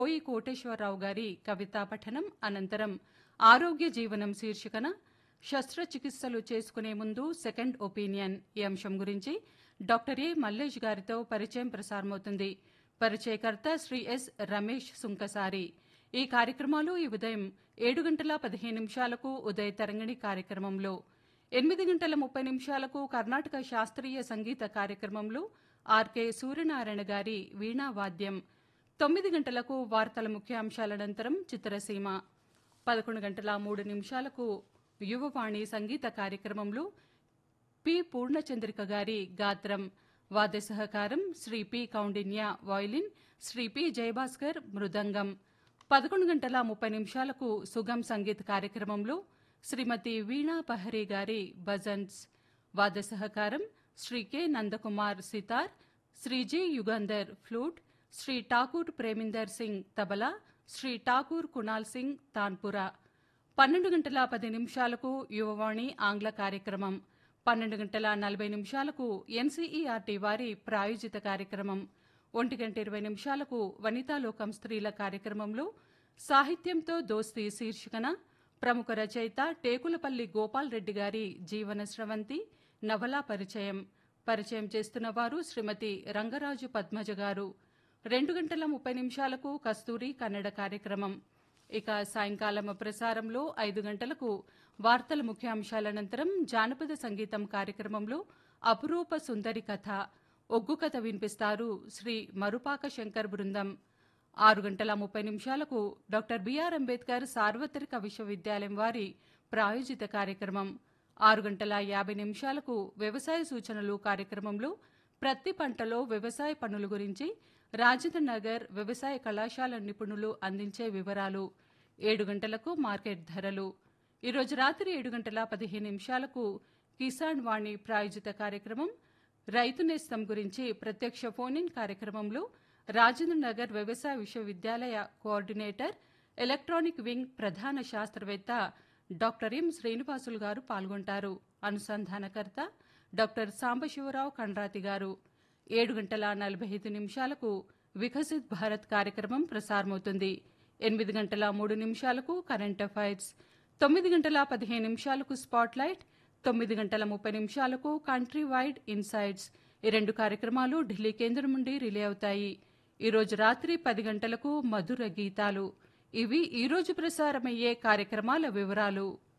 పోయి కోటేశ్వరరావు గారి కవితా పఠనం అనంతరం ఆరోగ్య జీవనం శీర్షికన శస్త్రచికిత్సలు చేసుకునే ముందు సెకండ్ ఒపీనియన్ ఈ అంశం గురించి డాక్టర్ ఏ మల్లేష్ గారితో పరిచయం ప్రసారమవుతుంది పరిచయకర్త శ్రీ ఎస్ రమేష్ సుంకసారి ఈ కార్యక్రమాలు ఈ ఉదయం ఏడు గంటల పదిహేను నిమిషాలకు ఉదయ తరంగిణి కార్యక్రమంలో ఎనిమిది గంటల ముప్పై నిమిషాలకు కర్ణాటక శాస్త్రీయ సంగీత కార్యక్రమంలో ఆర్కే సూర్యనారాయణ గారి వీణా వాద్యం తొమ్మిది గంటలకు వార్తల ముఖ్యాంశాల అనంతరం చిత్రసీమ పదకొండు గంటల మూడు నిమిషాలకు యువవాణి సంగీత కార్యక్రమంలో పి పూర్ణచంద్రిక గారి గాత్రం వాద్య సహకారం Shri P Koundinya violin Shri P Jayabhaskar మృదంగం పదకొండు గంటల ముప్పై నిమిషాలకు సుగం సంగీత్ కార్యక్రమంలో శ్రీమతి వీణా పహరి గారి భజన్స్ వాద్య సహకారం Shri K Nandakumar sitar Shri G Yugandhar flute Shri Thakur Preminder Singh tabla Shri Thakur Kunal Singh tanpura పన్నెండు గంటల పది నిమిషాలకు యువవాణి ఆంగ్ల కార్యక్రమం పన్నెండు గంటల నలభై నిమిషాలకు ఎన్సీఈఆర్టీ వారి ప్రాయోజిత కార్యక్రమం ఒంటి గంట ఇరవై నిమిషాలకు వనితాలోకం స్త్రీల కార్యక్రమంలో సాహిత్యంతో దోస్తీ శీర్షికన ప్రముఖ రచయిత టేకులపల్లి గోపాల్ రెడ్డి గారి జీవన స్రవంతి నవలా పరిచయం పరిచయం చేస్తున్న వారు శ్రీమతి రంగరాజు పద్మజ గారు రెండు గంటల ముప్పై నిమిషాలకు కస్తూరి కన్నడ కార్యక్రమం ఇక సాయంకాలం ప్రసారంలో ఐదు గంటలకు వార్తల ముఖ్యాంశాల అనంతరం జానపద సంగీతం కార్యక్రమంలో అపురూప సుందరి కథ ఒగ్గు కథ వినిపిస్తారు శ్రీ మరుపాక శంకర్ బృందం ఆరు గంటల ముప్పై నిమిషాలకు డాక్టర్ బిఆర్ అంబేద్కర్ సార్వత్రిక విశ్వవిద్యాలయం వారి ప్రాయోజిత కార్యక్రమం ఆరు గంటల యాభై నిమిషాలకు వ్యవసాయ సూచనలు కార్యక్రమంలో ప్రతి పంటలో వ్యవసాయ పనుల గురించి రాజేంద్ర నగర్ వ్యవసాయ కళాశాల నిపుణులు అందించే వివరాలు ఏడు గంటలకు మార్కెట్ ధరలు ఈరోజు రాత్రి ఏడు గంటల పదిహేను నిమిషాలకు కిసాన్ వాణి ప్రాయోజిత కార్యక్రమం రైతు నేస్తం గురించి ప్రత్యక్ష ఫోన్ ఇన్ కార్యక్రమంలో రాజేంద్ర నగర్ వ్యవసాయ విశ్వవిద్యాలయ కోఆర్డినేటర్ ఎలక్ట్రానిక్ వింగ్ ప్రధాన శాస్త్రవేత్త డాక్టర్ ఎం శ్రీనివాసులు గారు పాల్గొంటారు అనుసంధానకర్త డాక్టర్ సాంబశివరావు కండ్రాతి గారు ఏడు గంటల నలభై ఐదు నిమిషాలకు వికసిత్ భారత్ కార్యక్రమం ప్రసారమవుతుంది ఎనిమిది గంటల మూడు నిమిషాలకు కరెంట్ అఫైర్స్ తొమ్మిది గంటల పదిహేను నిమిషాలకు స్పాట్లైట్ తొమ్మిది గంటల ముప్పై నిమిషాలకు కంట్రీ వైడ్ ఇన్సైట్స్ ఈ రెండు కార్యక్రమాలు ఢిల్లీ కేంద్రం నుండి రిలే అవుతాయి ఈరోజు రాత్రి పది గంటలకు మధుర గీతాలు ఇవి ఈరోజు ప్రసారమయ్యే కార్యక్రమాల వివరాలు